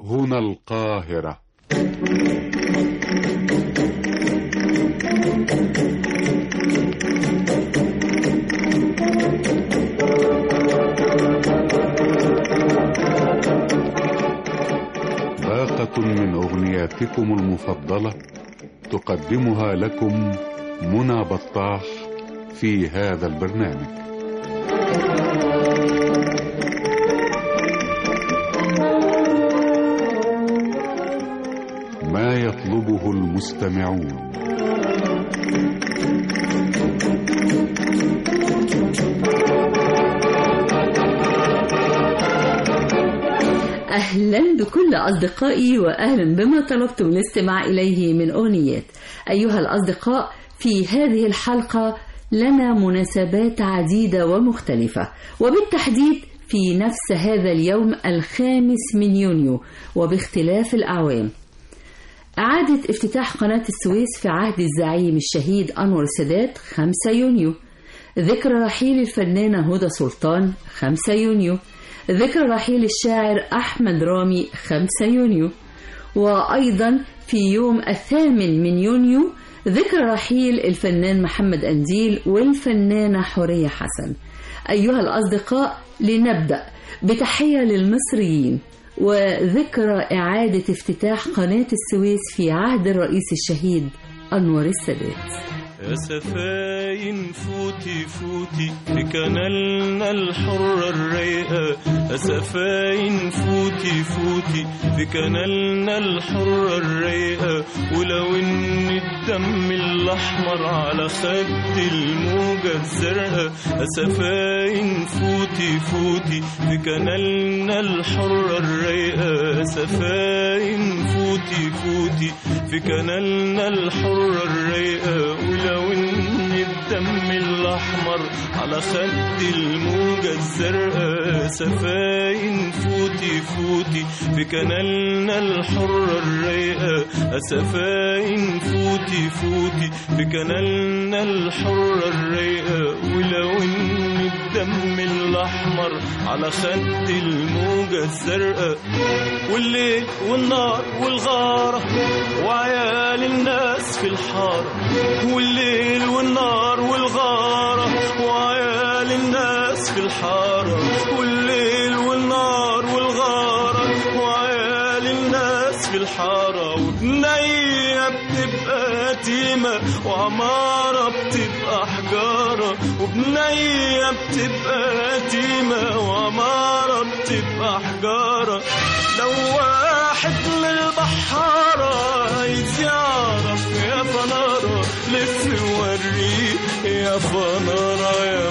هنا القاهرة باقة من أغنياتكم المفضلة تقدمها لكم منى بطاح في هذا البرنامج ما يطلبه المستمعون أهلا بكل أصدقائي وأهلا بما طلبتم الاستماع إليه من أغنيات أيها الأصدقاء في هذه الحلقة لنا مناسبات عديدة ومختلفة وبالتحديد في نفس هذا اليوم الخامس من يونيو وباختلاف الأعوام إعادة افتتاح قناة السويس في عهد الزعيم الشهيد أنور السادات 5 يونيو ذكرى رحيل الفنانة هدى سلطان 5 يونيو ذكرى رحيل الشاعر أحمد رامي 5 يونيو وأيضا في يوم الثامن من يونيو ذكرى رحيل الفنان محمد أنديل والفنانة حورية حسن أيها الأصدقاء لنبدأ بتحية للمصريين وذكرى إعادة افتتاح قناة السويس في عهد الرئيس الشهيد أنور السادات يا سفاين فوتي فوتي في كنالنا الحرة الرايقة يا سفاين فوتي فوتي في كنالنا الحرة الرايقة ولو ان الدم الأحمر على خد الموجة الزرقاء يا سفاين فوتي فوتي في كنالنا الحرة الرايقة يا سفاين فوتي فوتي في كنالنا الحرة الرايقة ولو ان الدم الاحمر على خد الموجة الزرقاء سفاين فوتي فوتي في كنالنا الحرة الرايقة سفاين فوتي فوتي في كنالنا الحرة الرايقة ولو ان الدم الاحمر على خد الموجة الزرقاء والليل والنار والغارة وعيال الناس في الحارة والليل والنار والغارة وعيال الناس في الحارة والليل والنار والغارة وعيال الناس في الحارة وبنية بتبقى تيمة وعمارة بتبقى حجارة وبنية بتبقى تيمة وعمارة بتبقى حجارة لو واحد من البحارة عايز يعرف يا فنارة لف وريه يا فنارة يا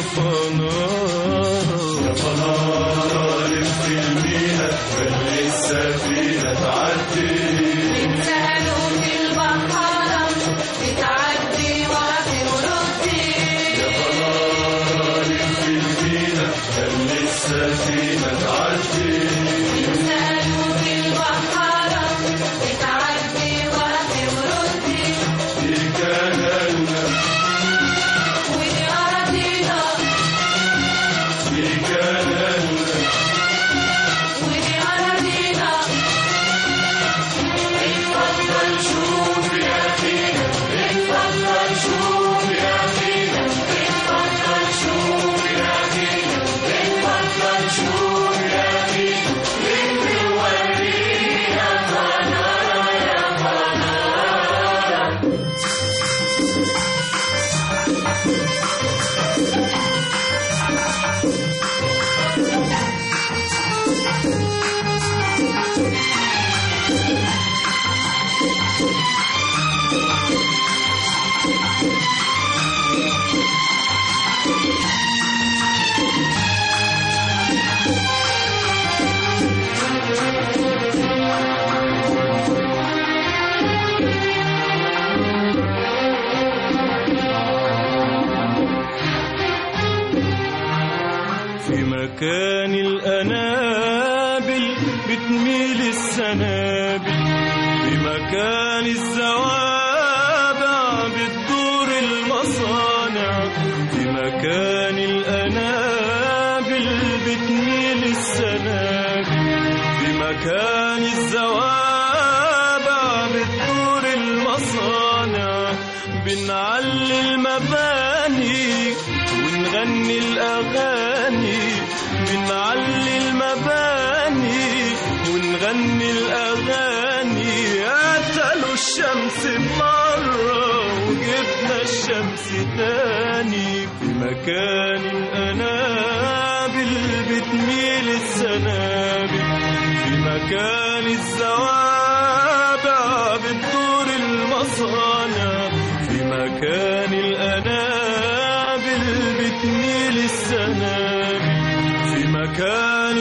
فنارة يا فنارة لف المينا خلي السفينة تعدي سألوا في البحارة بتعدي وفي ردي يا فنارة لف المينا خلي السفينة تعدي سألوا في البحارة بتعدي وفي ردي دي كنالنا ودي أراضينا دي كنالنا ودي أراضينا اتفضل شوف يا أخينا اتفضل شوف يا أخينا اتفضل شوف يا أخينا اتفضل شوف يا أخينا لف ورينا فنارة يا فنارة في مكان الأنابل بتميل السنابل في مكان الزوابع بتدور المصانع في مكان الأنابل بتميل السنابل في مكان الزوابع الزوابع بتدور المصانع بنعلي المباني ونغني الأغاني بنعلي المباني ونغني الأغاني قتلوا الشمس مرة وجبنا الشمس تاني في مكان الأنابل بتميل السنابل في مكان الزوابع بتدور المصانع في مكان الأنابل بتميل السنابل في مكان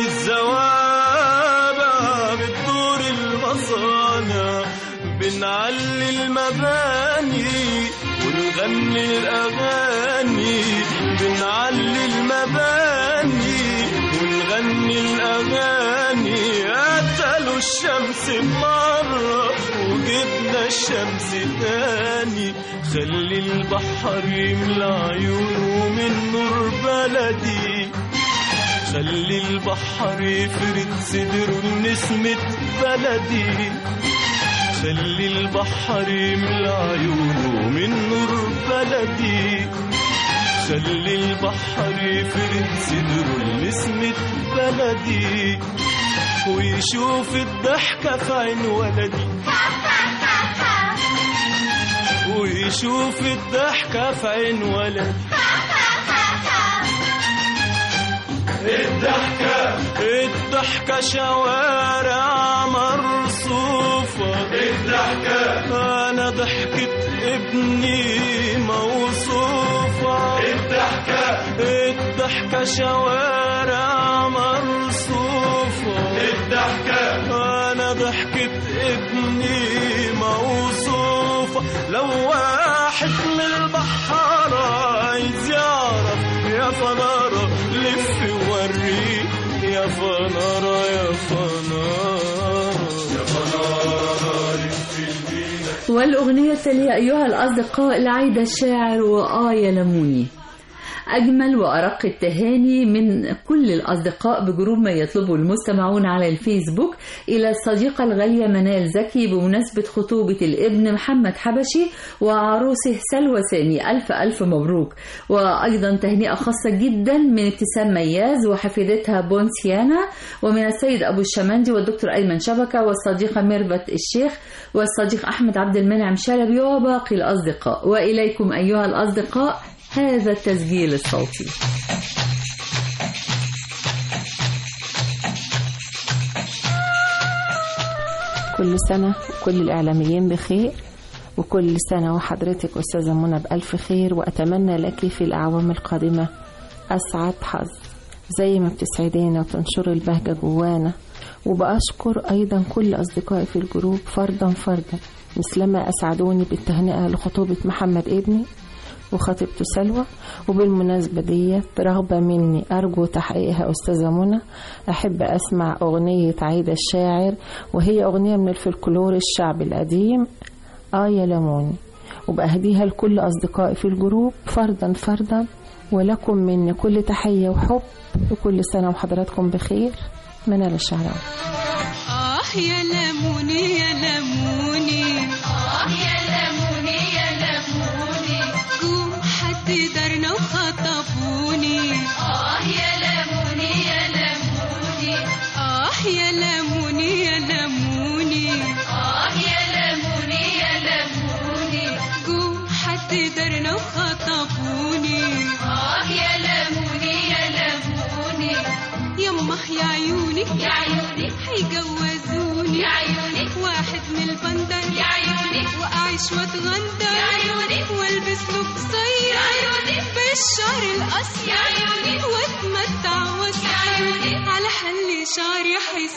الزوابع بتدور المصانع بنعلي المباني ونغني الأغاني بنعلي المباني ونغني الأغاني قتلوا الشمس مرة وجبنا الشمس تاني خلي البحر يملى عيونه من نور بلدي خلي البحر يفرد صدره لنسمة بلدي خلي البحر يملى عيونه من نور بلدي خلي البحر يفرد صدره لنسمة بلدي ويشوف الضحكة في عين ولدي ويشوف الضحكة في عين ولدي الضحكة الضحكة شوارع مرصوفة الضحكة أنا ضحكة ابني موصوفة الضحكة الضحكة شوارع مرصوفة الضحكة أنا ضحكة ابني موصوفة لو واحد من البحارة عايز يعرف يا فنارة لف وريه يا فنارة يا فنارة يا فنارة لف البينا والأغنية التالية أيها الأصدقاء لعيدة الشاعر وآية لموني أجمل وأرق التهاني من كل الأصدقاء بجروب ما يطلبه المستمعون على الفيسبوك إلى الصديقة الغالية منال زكي بمناسبة خطوبة الابن محمد حبشي وعروسه سلوى سامي ألف ألف مبروك وأيضا تهنئة خاصة جدا من ابتسام مياز وحفيدتها بونسيانا ومن السيد أبو الشمندي والدكتور أيمن شبكة والصديقة ميرفت الشيخ والصديق أحمد عبد المنعم شلبي وباقي الأصدقاء وإليكم أيها الأصدقاء هذا التسجيل الصوتي كل سنة وكل الإعلاميين بخير وكل سنة وحضرتك أستاذة منى بألف خير وأتمنى لك في الأعوام القادمة أسعد حظ زي ما بتسعدينا وتنشر البهجة جوانا وبأشكر أيضا كل أصدقائي في الجروب فردا فردا مثلما أسعدوني بالتهنئة لخطوبة محمد ابني وخطيبته سلوى وبالمناسبة دي رغبة مني أرجو تحقيقها أستاذة منى أحب أسمع أغنية عايدة الشاعر وهي أغنية من الفلكلور الشعبي القديم آه يا لموني وبأهديها لكل أصدقائي في الجروب فردا فردا ولكم مني كل تحية وحب وكل سنة وحضراتكم بخير منال الشعراوي آه يا لموني يا لموني آه يا لموني يا لموني قوم حد دارنا وخطفوني آه يا لموني يا لموني آه يا لموني يا لموني آه يا لموني يا لموني قوم حد دارنا وخطفوني آه يا لموني يا لموني يما يا عيوني يا عيوني هيجوزوني يا عيوني واحد من البندر يا عيوني واعيش واتغندر يا عيوني والبس له قصير يا عيوني بالشعر القصير يا عيوني واتمتع واسعى يا عيوني على حل شعري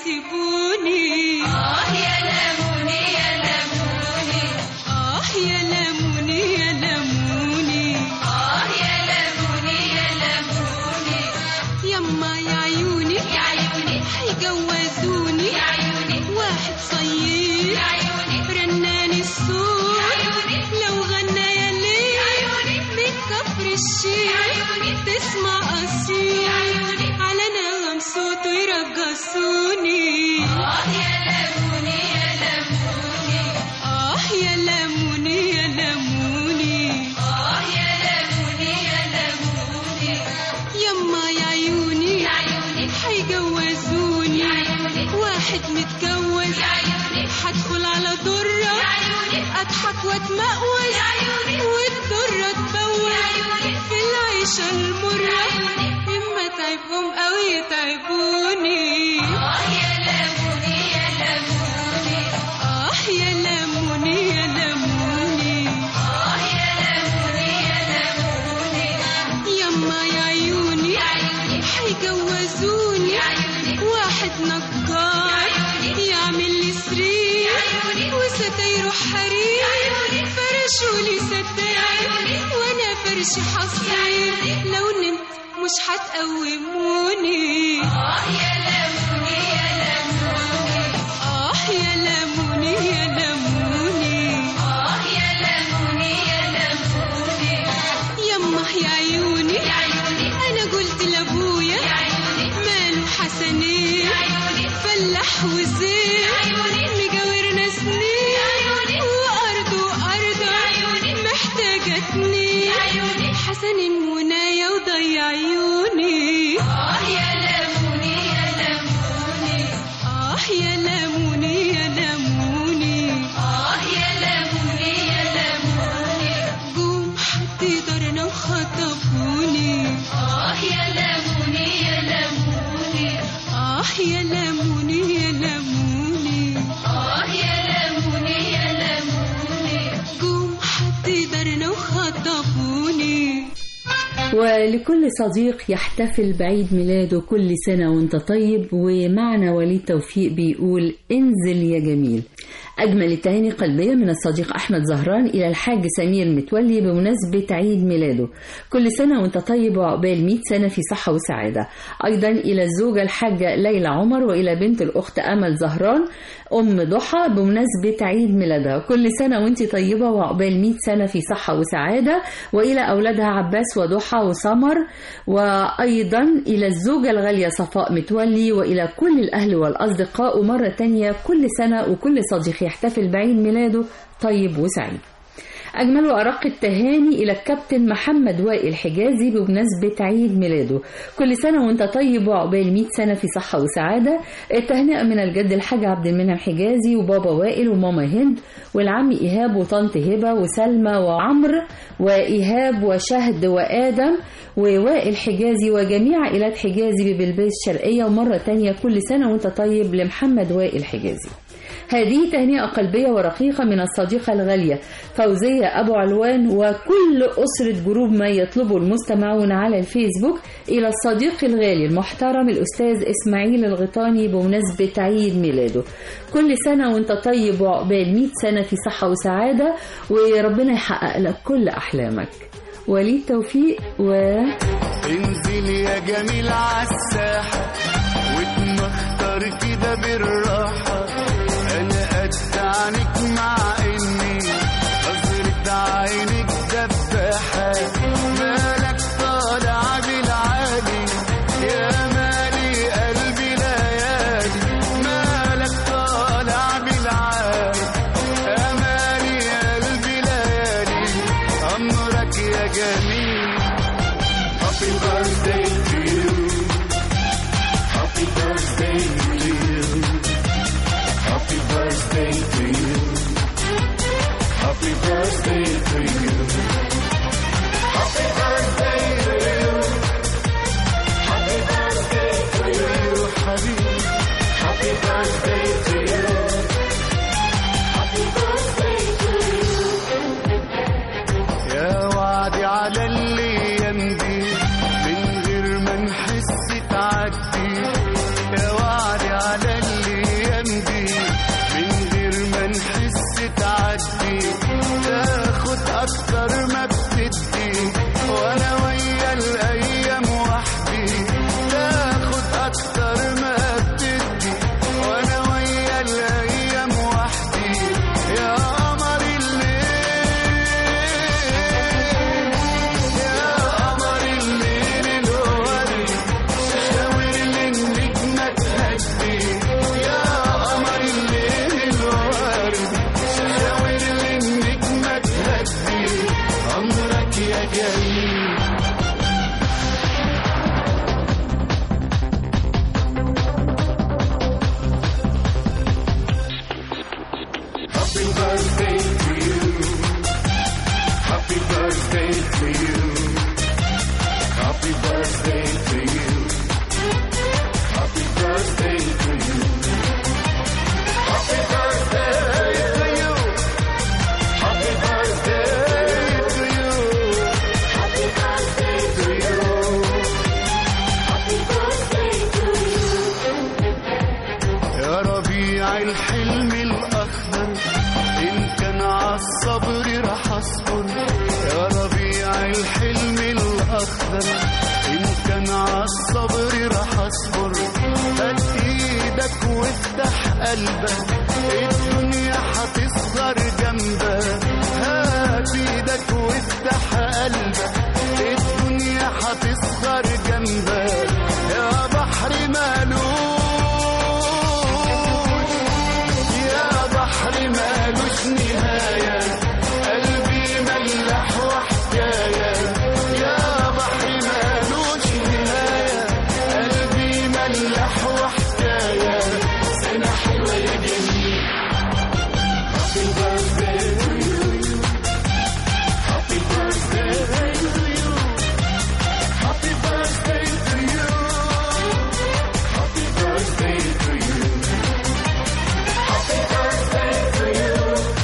هيسيبوني اه يا لموني يا لموني اه يا لموني يا لموني اه يا لموني يا لموني يما يا عيوني يا عيوني هيجوزوني يا عيوني واحد صياد يا عيوني رناني الصوت يا عيوني لو غنى يا ليل يا عيوني من كفر الشيخ يا عيوني تسمع قصير يا عيوني على نغم صوته يرقصوني اه يا اتجوز هدخل على درة اضحك واتمقوز والدرة تبوز في العيشة المرة اما تعبهم او يتعبوني اه يا لموني يا لموني اه يا لموني يا لموني اه يا لموني يا لموني يما يا عيوني هيجوزوني واحد نجار يعمل لي سرير وستايره حرير فرشولي ستاير وانا فرش حصير لو نمت مش هتقوموني اه يا لموني يا لموني اه يا لموني يا لموني اه يا لموني يا لموني يما يا عيوني انا قلت لابويا ماله حسنين فلاح وزين مجاورنا سنين وارضه وارضه محتاجه اتنين حسنين منايا وضيع عيوني اه يا لموني يا لموني اه يا لموني يا لموني اه يا لموني يا لموني جم حد دارنا وخطفوني اه يا لموني يا لموني اه يا لموني يا لموني اه يا لموني يا لموني جم حد دارنا وخطفوني ولكل صديق يحتفل بعيد ميلاده كل سنة وانت طيب ومعنا وليد توفيق بيقول انزل يا جميل أجمل التهاني قلبية من الصديق أحمد زهران إلى الحاج سمير متولي بمناسبة عيد ميلاده كل سنة وانت طيب وعقبال 100 سنة في صحة وسعادة أيضا إلى الزوجة الحاجة ليلى عمر وإلى بنت الأخت أمل زهران أم ضحى بمناسبة عيد ميلادها كل سنة وانت طيبة وعقبال 100 سنة في صحة وسعادة وإلى أولادها عباس وضحى وسمر وأيضا إلى الزوجة الغالية صفاء متولي وإلى كل الأهل والأصدقاء ومرة تانية كل سنة وكل صديق يحتفل بعيد ميلاده طيب وسعيد أجمل وأرق التهاني إلى الكابتن محمد وائل حجازي بمناسبة عيد ميلاده كل سنة وأنت طيب وعقبال 100 سنة في صحة وسعادة التهنئة من الجد الحاج عبد المنعم حجازي وبابا وائل وماما هند والعم إيهاب وطنط هبة وسلمى وعمرو وإيهاب وشهد وآدم ووائل حجازي وجميع عائلات حجازي ببلبيس الشرقية ومرة تانية كل سنة وأنت طيب لمحمد وائل حجازي هذه تهنئة قلبية ورقيقة من الصديقة الغالية فوزية أبو علوان وكل أسرة جروب ما يطلبه المستمعون على الفيسبوك إلى الصديق الغالي المحترم الأستاذ إسماعيل الغيطاني بمناسبة عيد ميلاده كل سنة وانت طيب وعقبال 100 سنة في صحة وسعادة وربنا يحقق لك كل أحلامك وليد توفيق و انزل يا جميل عالساحة واتمختر كده بالراحة أنا قد عنك مع إني نظرة عينك دباحة مالك طالع بالعالي يا مالي قلبي ليالي مالك طالع بالعالي يا مالي قلبي ليالي أمرك يا جميل Happy birthday to you. Happy birthday to you. Happy birthday to you. Happy birthday to you. Happy birthday to you. Happy birthday to you, حبيبي. Happy birthday to you. Happy birthday to you. يا وعدي على الايام دي من غير ما نحس تعدي يا وعدي على الايام دي من غير ما نحس تعدي تاخد اكتر to you. Happy birthday to you. Happy birthday to you. Happy birthday to you. Happy birthday to you. Happy birthday to you. Happy birthday to you. يا ربيع الحلم الأخضر إن كان عالصبر رح أصبر يا ربيع الحلم الأخضر إن كان عالصبر رح أصبر هات إيدك وافتح قلبك الدنيا هتصغر جنبك هات إيدك وافتح قلبك الدنيا هتصغر جنبك يا بحر مالوش يا بحر مالوش نهاية قلبي ملح وحكاية يا بحر مالوش نهاية قلبي ملح وحكاية سنة حلوة يا جميل Happy birthday to you Happy birthday to you Happy birthday to you Happy birthday to you Happy birthday to you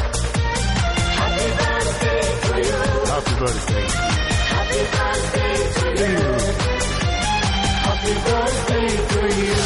Happy birthday to you Happy birthday Happy birthday to you Happy birthday to you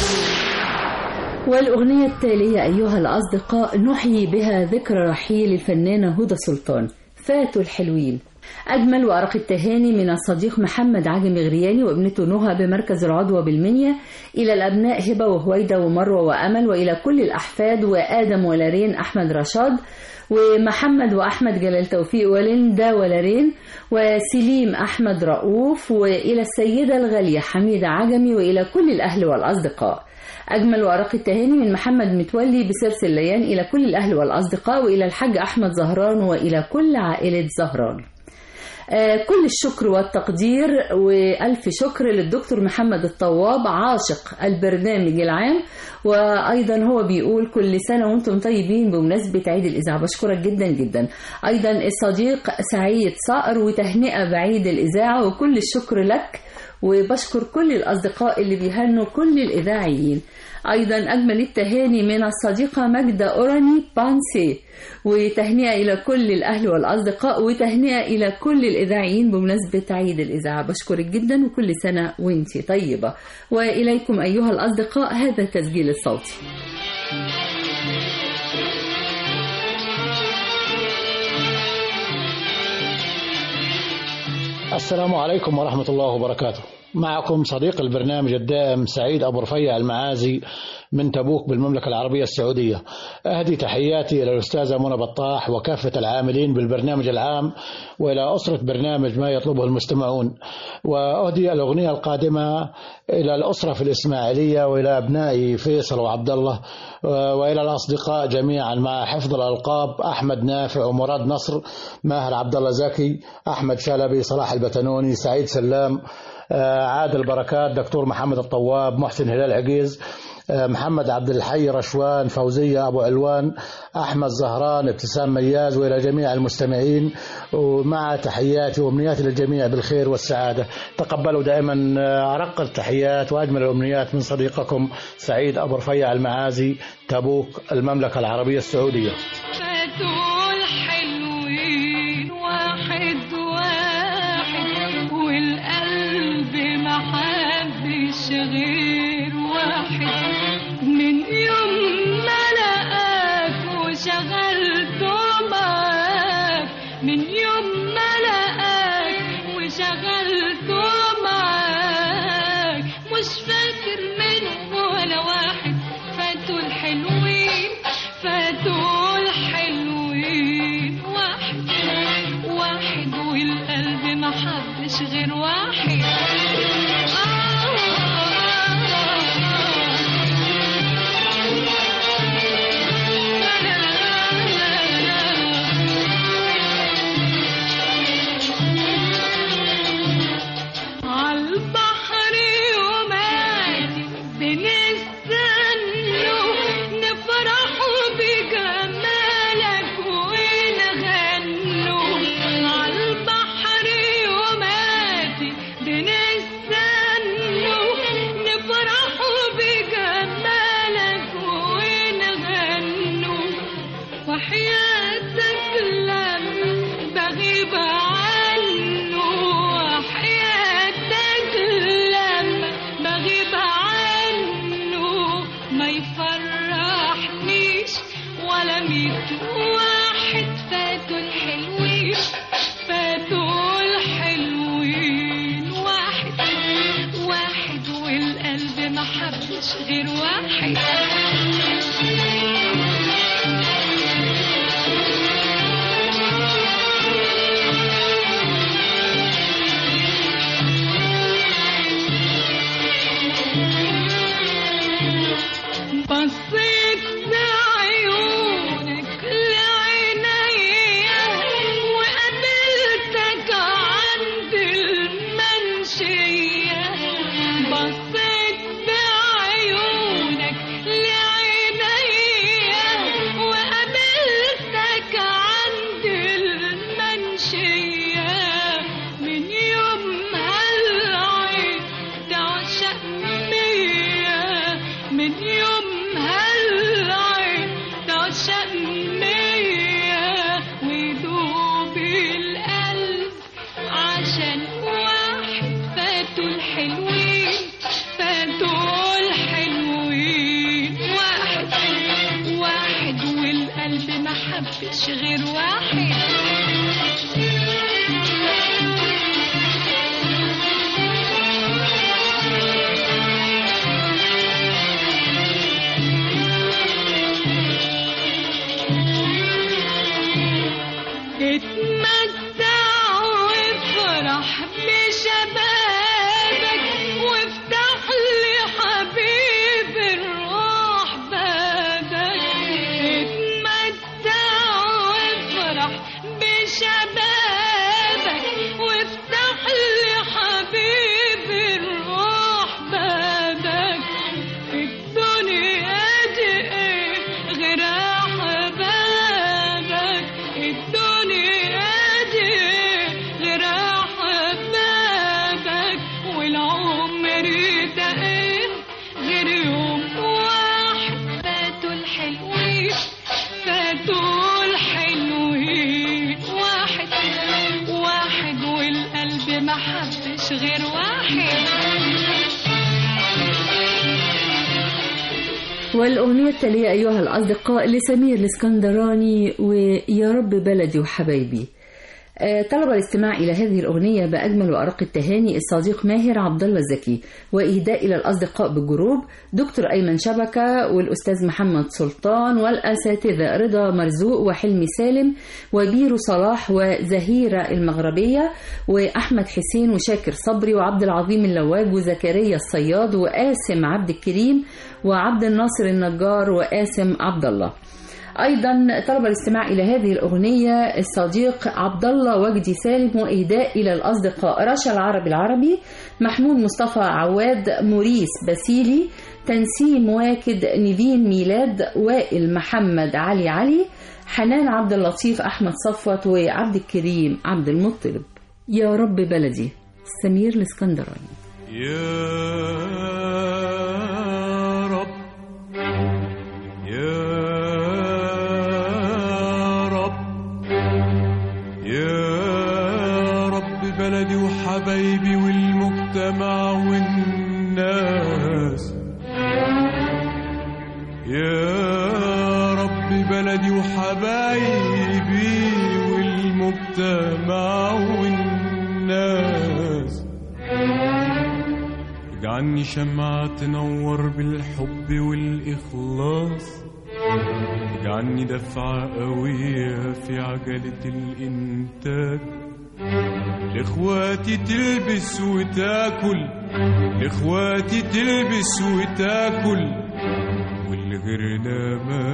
والأغنية التالية أيها الأصدقاء نحيي بها ذكرى رحيل الفنانة هدى سلطان فاتوا الحلوين أجمل وأرق التهاني من الصديق محمد عجمي غرياني وابنته نهى بمركز العضوة بالمنيا إلى الأبناء هبة وهويدة ومروة وأمل وإلى كل الأحفاد وآدم ولارين أحمد رشاد ومحمد وأحمد جلال توفيق وليندا ولارين وسليم أحمد رؤوف وإلى السيدة الغالية حميدة عجمي وإلى كل الأهل والأصدقاء أجمل وأرق التهاني من محمد متولي بسرس الليان إلى كل الأهل والأصدقاء وإلى الحاج أحمد زهران وإلى كل عائلة زهران آه، كل الشكر والتقدير وألف شكر للدكتور محمد الطواب عاشق البرنامج العام وأيضا هو بيقول كل سنة وأنتم طيبين بمناسبة عيد الإذاعة بشكرك جدا جدا أيضا الصديق سعيد صقر وتهنئة بعيد الإذاعة وكل الشكر لك وبشكر كل الأصدقاء اللي بيهنوا كل الإذاعيين أيضا أجمل التهاني من الصديقة ماجدة أوراني بانسي وتهنئة إلى كل الأهل والأصدقاء وتهنئة إلى كل الإذاعيين بمناسبة عيد الإذاعة بشكرك جدا وكل سنة وانتي طيبة وإليكم أيها الأصدقاء هذا التسجيل الصوتي السلام عليكم ورحمة الله وبركاته معكم صديق البرنامج الدائم سعيد أبو رفيع المعازي من تبوك بالمملكة العربية السعودية أهدي تحياتي إلى الأستاذة منى بطاح وكافة العاملين بالبرنامج العام وإلى أسرة برنامج ما يطلبه المستمعون وأهدي الأغنية القادمة إلى الأسرة في الإسماعيلية وإلى أبنائي فيصل وعبد الله وإلى الأصدقاء جميعا مع حفظ الألقاب أحمد نافع ومراد نصر ماهر عبد الله زكي أحمد شلبي صلاح البتنوني سعيد سلام عادل بركات دكتور محمد الطواب محسن هلال عقيز محمد عبد الحي رشوان فوزية أبو علوان أحمد زهران ابتسام مياز وإلى جميع المستمعين ومع تحياتي وأمنياتي للجميع بالخير والسعادة تقبلوا دائما أرق التحيات وأجمل الأمنيات من صديقكم سعيد أبو رفيع المعازي تبوك المملكة العربية السعودية فاتوا الحلوين واحد واحد والقلب ما حبش غير واحد من يوم ما لقاك وشغلته معاك من يوم ما لقاك وشغلته معاك مش فاكر منه ولا واحد فاتوا الحلوين فاتوا الحلوين واحد واحد والقلب ما حبش غير واحد عالبحر يوماتي بنستنوا نفرحوا بجمالك ونغنوا عالبحر يوماتي مية ويدوب القلب عشان واحد فاتوا الحلوين فاتوا الحلوين واحد واحد والقلب ما حبش غير واحد اتمتع وافرح بشبابك وافتح لي حبيب الروح بابك اتمتع وافرح بشبابك وافتح لي حبيب الروح بابك الدنيا دي ايه غير احبابك الدنيا دي غير احبابك والعمر ده ايه غير يوم واحد فاتوا الحلوين فاتوا الحلوين واحد واحد والقلب ما حبش غير واحد والأغنية التالية أيها الأصدقاء لسمير الإسكندراني ويا رب بلدي وحبايبي آه، طلب الاستماع إلى هذه الأغنية بأجمل وأرق التهاني الصديق ماهر عبد الله الزكي وإهداء إلى الأصدقاء بالجروب دكتور أيمن شبكة والأستاذ محمد سلطان والأساتذة رضا مرزوق وحلمي سالم وبيرو صلاح وزهيرة المغربية وأحمد حسين وشاكر صبري وعبد العظيم اللواج وزكريا الصياد وقاسم عبد الكريم وعبد الناصر النجار وقاسم عبد الله ايضا طلب الاستماع الى هذه الاغنيه الصديق عبد الله وجدي سالم واهداء الى الاصدقاء رشا العربي العربي محمود مصطفى عواد موريس باسيلي تنسيم واكد نيفين ميلاد وائل محمد علي علي حنان عبد اللطيف احمد صفوت وعبد الكريم عبد المطلب يا رب بلدي سمير الاسكندراني يا رب يا رب يا رب بلدي وحبايبي والمجتمع والناس يا رب بلدي وحبايبي والمجتمع والناس اجعلني شمعة تنور بالحب والإخلاص اجعلني دفعة قوية في عجلة الإنتاج لإخواتي تلبس وتاكل لإخواتي تلبس وتاكل والغيرنا ما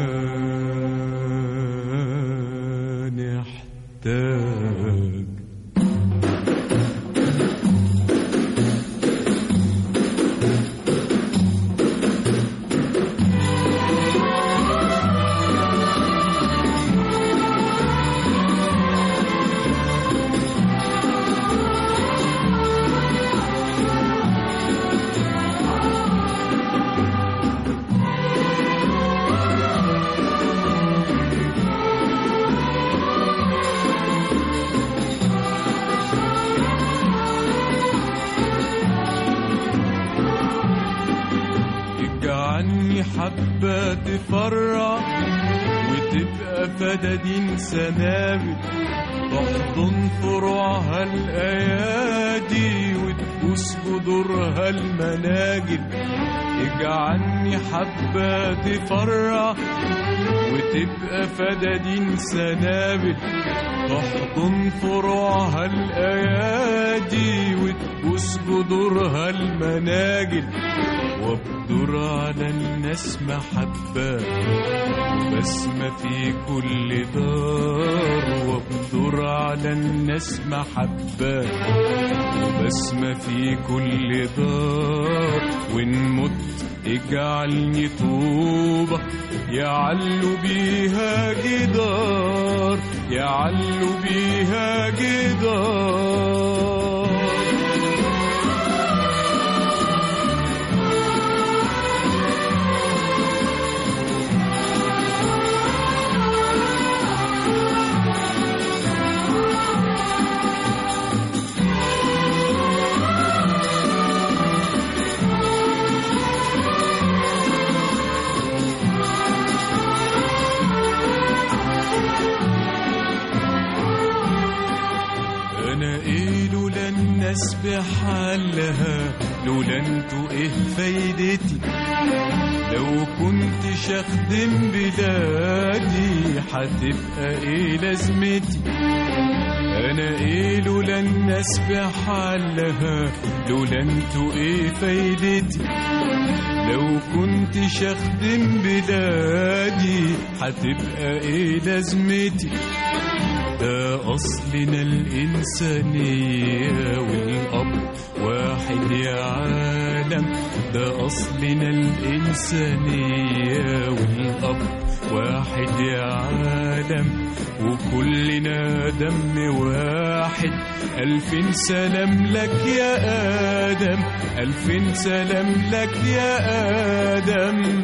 نحتاج اجعلني حبة تفرح وتبقى فدادين سنابل تحضن فروعها الأيادي وتبوس جذورها المناجل اجعلني حبة تفرح وتبقى فدادين سنابل تحضن فروعها الأيادي وتبوس جذورها المناجل وابدر على الناس محبة وبسمة في كل دار وابدر على الناس محبة وبسمة في كل دار وإن مت اجعلني طوبة يعلو بيها جدار يعلو بيها جدار الناس بحالها لولا انتوا ايه فايدتي لو كنتش اخدم بلادي هتبقى ايه لازمتي انا ايه لولا الناس بحالها لولا انتوا ايه فايدتي لو كنتش اخدم بلادي هتبقى ايه لازمتي ده أصلنا الإنسانية والأب واحد يا عالم ده أصلنا الإنسانية والأب واحد يا عالم وكلنا دم واحد ألف سلام لك يا آدم ألف سلام لك يا آدم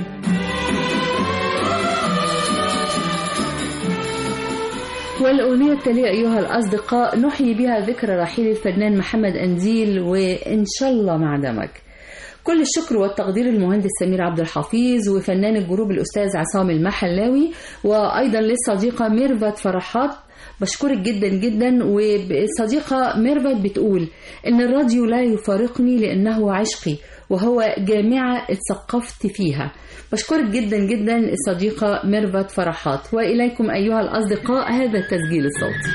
والأغنية التالية أيها الأصدقاء نحيي بها ذكرى رحيل الفنان محمد أنزيل وإن شاء الله مع دمك كل الشكر والتقدير للمهندس سمير عبد الحفيظ وفنان الجروب الأستاذ عصام المحلاوي وأيضا للصديقة ميرفت فرحات بشكرك جدا جدا وصديقة ميرفت بتقول إن الراديو لا يفارقني لأنه عشقي وهو جامعة اتثقفت فيها بشكرك جدا جدا الصديقة ميرفت فرحات وإليكم أيها الأصدقاء هذا التسجيل الصوتي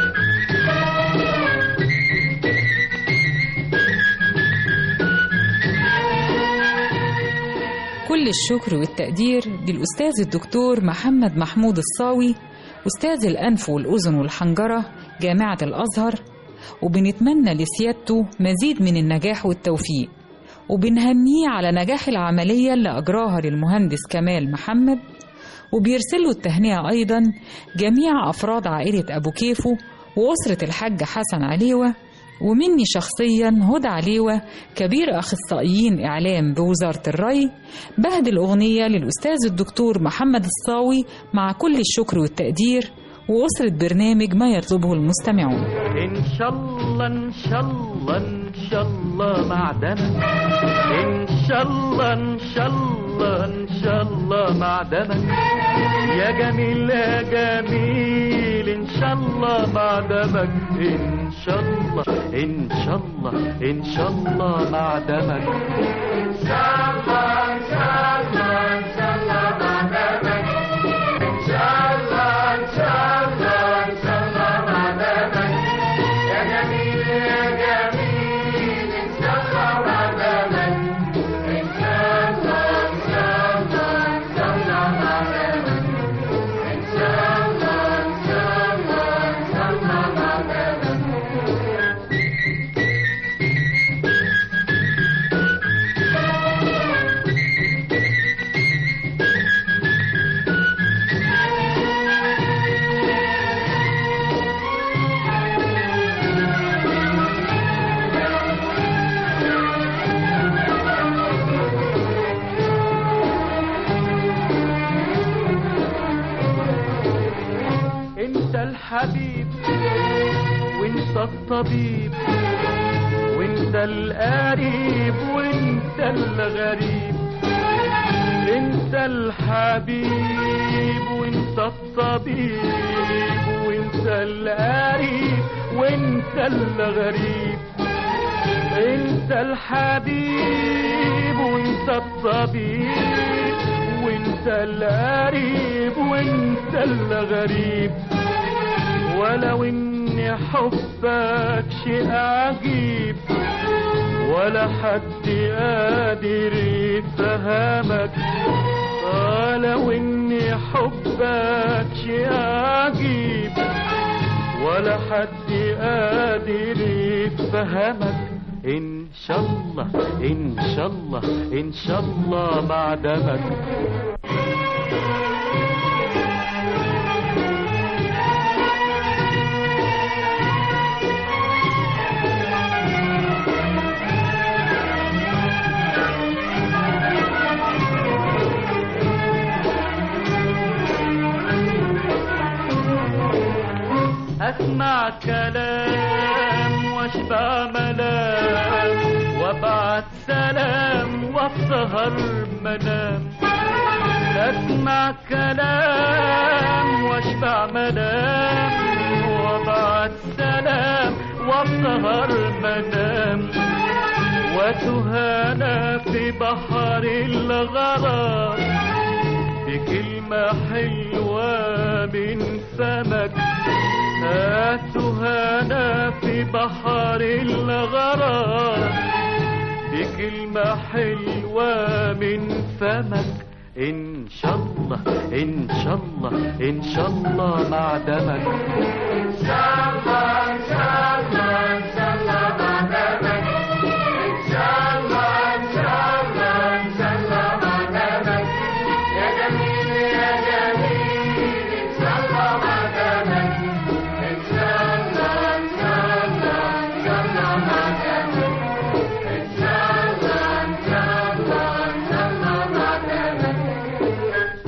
كل الشكر والتقدير للأستاذ الدكتور محمد محمود الصاوي أستاذ الأنف والأذن والحنجرة جامعة الأزهر وبنتمنى لسيادته مزيد من النجاح والتوفيق وبنهنيه على نجاح العملية اللي أجراها للمهندس كمال محمد وبيرسلوا التهنئة أيضا جميع أفراد عائلة أبو كيفو وأسرة الحاج حسن عليوة ومني شخصيا هدى عليوة كبير أخصائيين إعلام بوزارة الري بهد الأغنية للأستاذ الدكتور محمد الصاوي مع كل الشكر والتقدير وأسرة برنامج ما يطلبه المستمعون إن شاء الله إن شاء الله إن شاء الله معدنك إن شاء الله إن شاء الله إن شاء الله معدنك يا جميل يا جميل إن شاء الله معدنك إن شاء الله إن شاء الله إن شاء الله معدنك إن شاء الله إن شاء الله إن شاء الله معدنك إن شاء الله إن شاء الله إن شاء الله معدنك يا جميل يا جميل إن شاء الله معدنك إن شاء الله إن شاء الله إن شاء الله معدنك إن شاء الله إن شاء الله إن شاء الله معدنك انت الحبيب وانت الطبيب وانت القريب وانت الغريب انت الحبيب وانت الطبيب وانت القريب وانت الغريب انت الحبيب وانت الطبيب وانت القريب وانت الغريب ولو ان حبك شيء عجيب ولا حد قادر يفهمك ولو ان حبك شيء عجيب ولا حد قادر يفهمك ان شاء الله ان شاء الله ان شاء الله معدمك اسمع كلام واشبع ملام وابعت سلام واسهر منام اسمع كلام واشبع ملام وابعت سلام وأسهر منام وتهانى في بحر الغرام بكلمة حلوة من سمك هاتهانا في بحر الغرام بكلمة حلوة من فمك إن شاء الله إن شاء الله إن شاء الله مع دمك إن شاء الله إن شاء الله إن شاء الله مع دمك إن شاء الله إن شاء الله إن شاء الله مع دمك يا جميل يا جميل إن شاء الله مع دمك إن شاء الله إن شاء الله إن شاء الله مع دمك إن شاء الله إن شاء الله إن شاء الله مع دمك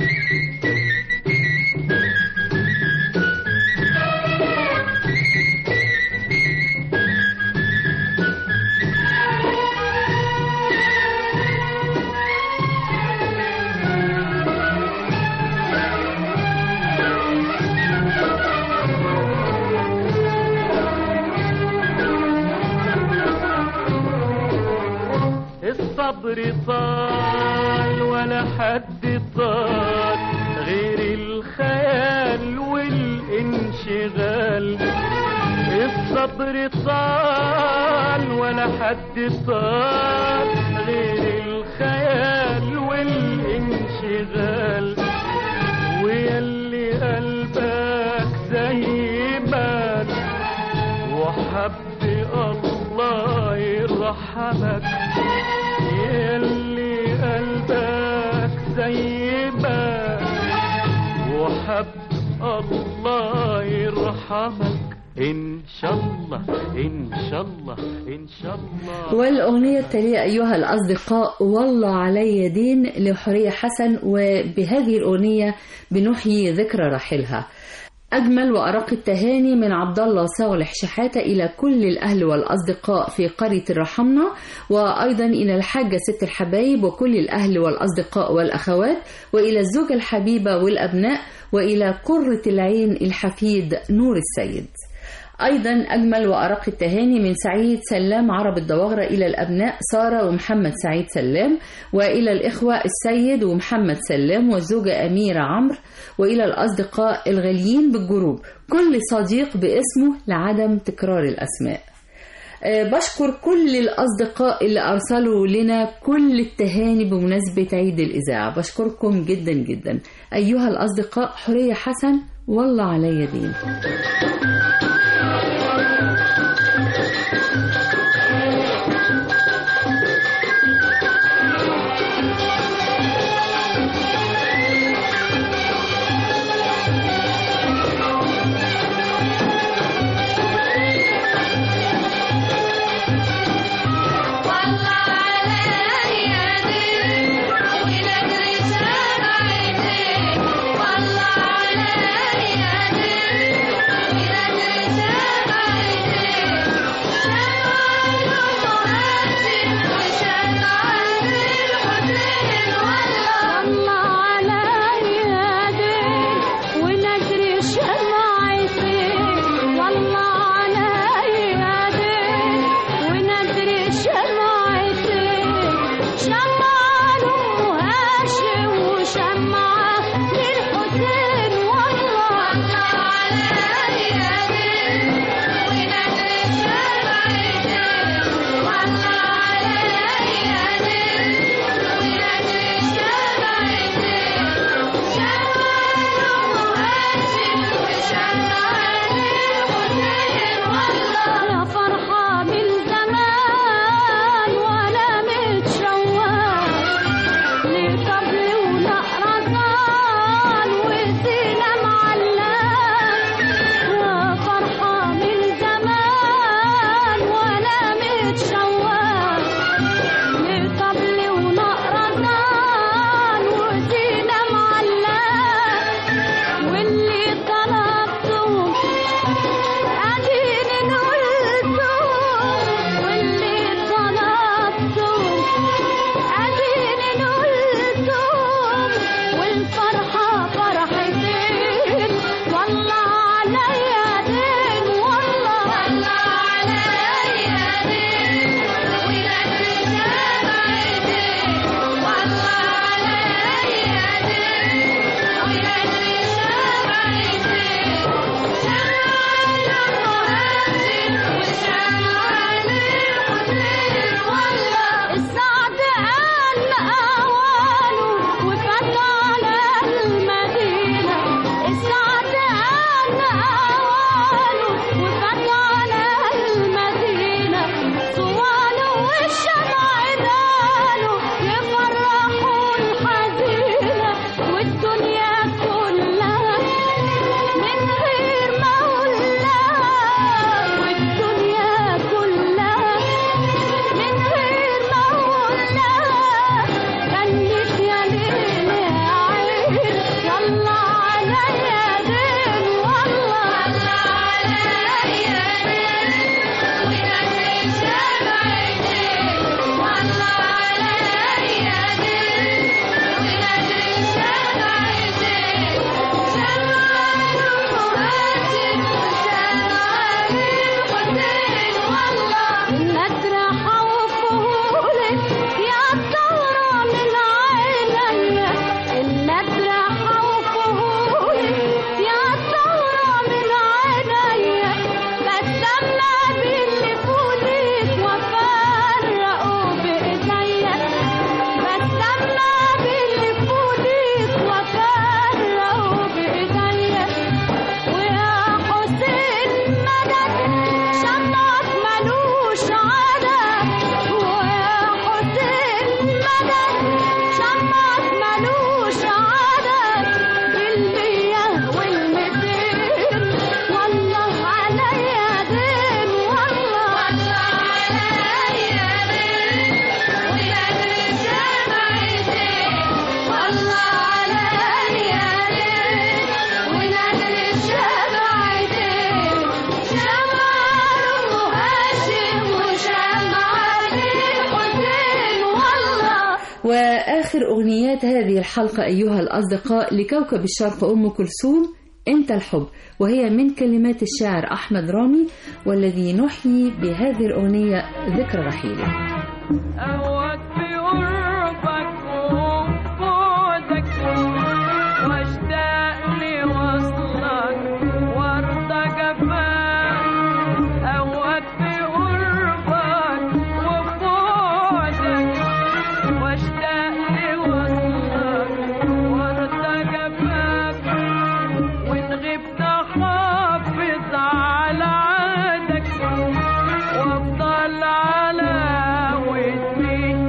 الصبر طال ولا حد طال غير الخيال والانشغال الصبر طال ولا حد طال غير الخيال والانشغال ويلي قلبك زي ما وحب الله يرحمك يلي قلبك زي ما وحب الله يرحمك إن شاء الله إن شاء الله إن شاء الله والأغنية التالية أيها الأصدقاء والله علي دين لحورية حسن وبهذه الأغنية بنحيي ذكرى رحلها أجمل وأرق التهاني من عبد الله صالح شحاتة إلى كل الأهل والأصدقاء في قرية الرحمنة وأيضا إلى الحاجة ست الحبايب وكل الأهل والأصدقاء والأخوات وإلى الزوجة الحبيبة والأبناء وإلى قرة العين الحفيد نور السيد أيضا أجمل وأرق التهاني من سعيد سلام عرب الدواغرة إلى الأبناء سارة ومحمد سعيد سلام وإلى الإخوة السيد ومحمد سلام والزوجة أميرة عمرو وإلى الأصدقاء الغاليين بالجروب كل صديق باسمه لعدم تكرار الأسماء آه، بشكر كل الأصدقاء اللي أرسلوا لنا كل التهاني بمناسبة عيد الإذاعة بشكركم جدا جدا أيها الأصدقاء حورية حسن والله علي دين والله عليا دين ونجري شمعتين والله عليا دين ونجري شمعتين شمعة المهاجم وشمعة الحسين والله عليا دين ونجري شمعتين والله عليا دين وندري شمعتين شمعة لأم هاشم وشمعة للحسين والله عليا دين وندري شمعتين والله عليا دين وندري شمعتين شمعة لأم هاشم وشمعة للحسين والله يا فرحة من زمان ولا متشوق لطبل ونقرصان وزينة معلم يا فرحة من زمان ولا متشوق لطبل ونقرصان وزينة معلم واللي طلبتهم أديني نقولتهم واللي طلبتهم أديني نقولتهم والفرحة فرحتين والله عليا دين والله والله عليا أغنيات هذه الحلقة أيها الأصدقاء لكوكب الشرق أم كلثوم أنت الحب وهي من كلمات الشاعر أحمد رامي والذي نحيي بهذه الأغنية ذكرى رحيله أهوت في قربك وفوتك واشتاق لوصلك وارضى جفاك أهوت في قربك وفوتك واشتاق لوصلك وارضى جفاك وإن غبت حافظ على عهدك وافضل على ودي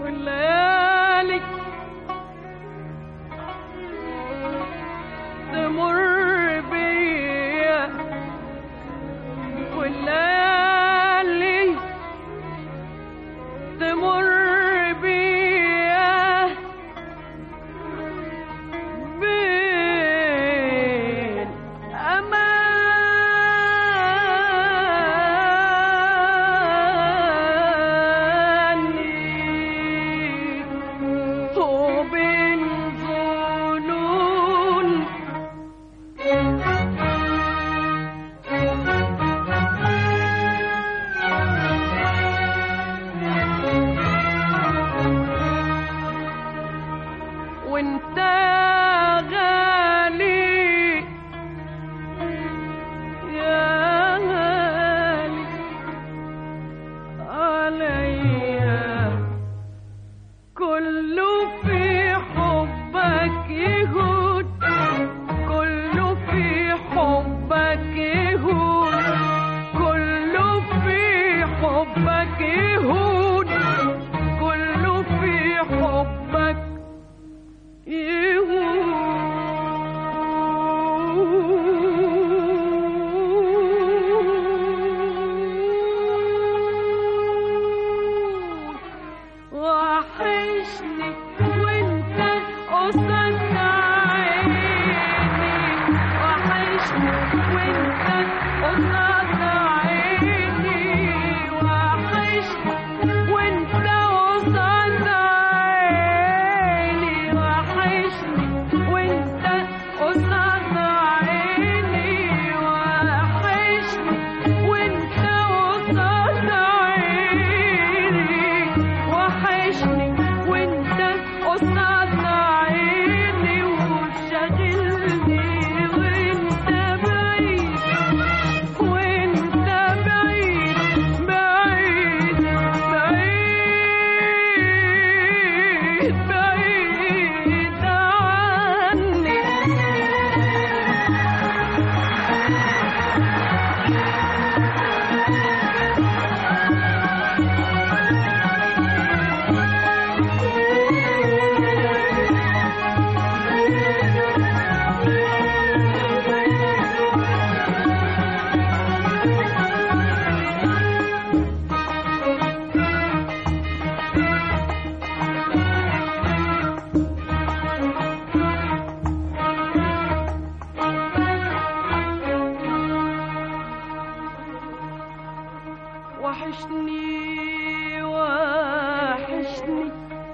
والليالي تمر بيا والليالي تمر بيا بين أماني وبين ظنون وانت غالي يا غالي عليا كله في حبك يهون كله في حبك يهون كله في حبك يهون كله في حبك يهون وحشني وانت قصاد عيني وحشني وانت قصاد عيني وحشني وانت قصاد عيني وحشني وانت قصاد عيني وحشني وانت قصاد عيني وحشني وانت قصاد عيني وشاغلني وانت بعيد وانت بعيد بعيد بعيد بعيد عني وحشني وحشني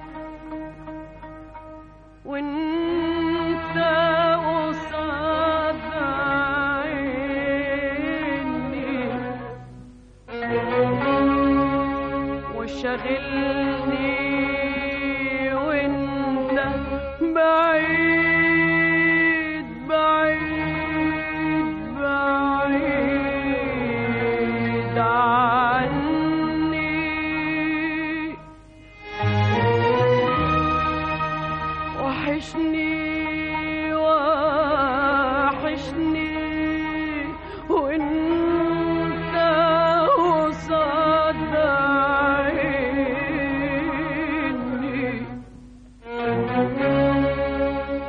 وانت قصاد عيني وشاغلني وانت بعيد بعيد بعيد عني وحشني وحشني وانت قصاد عيني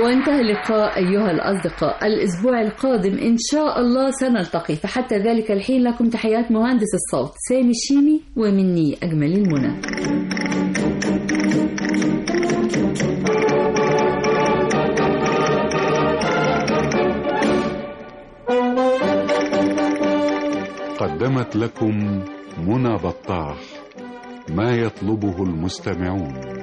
وانتهى اللقاء أيها الأصدقاء الأسبوع القادم إن شاء الله سنلتقي فحتى ذلك الحين لكم تحيات مهندس الصوت سامي الشيمي ومني أجمل المنى قدمت لكم منى بطاح ما يطلبه المستمعون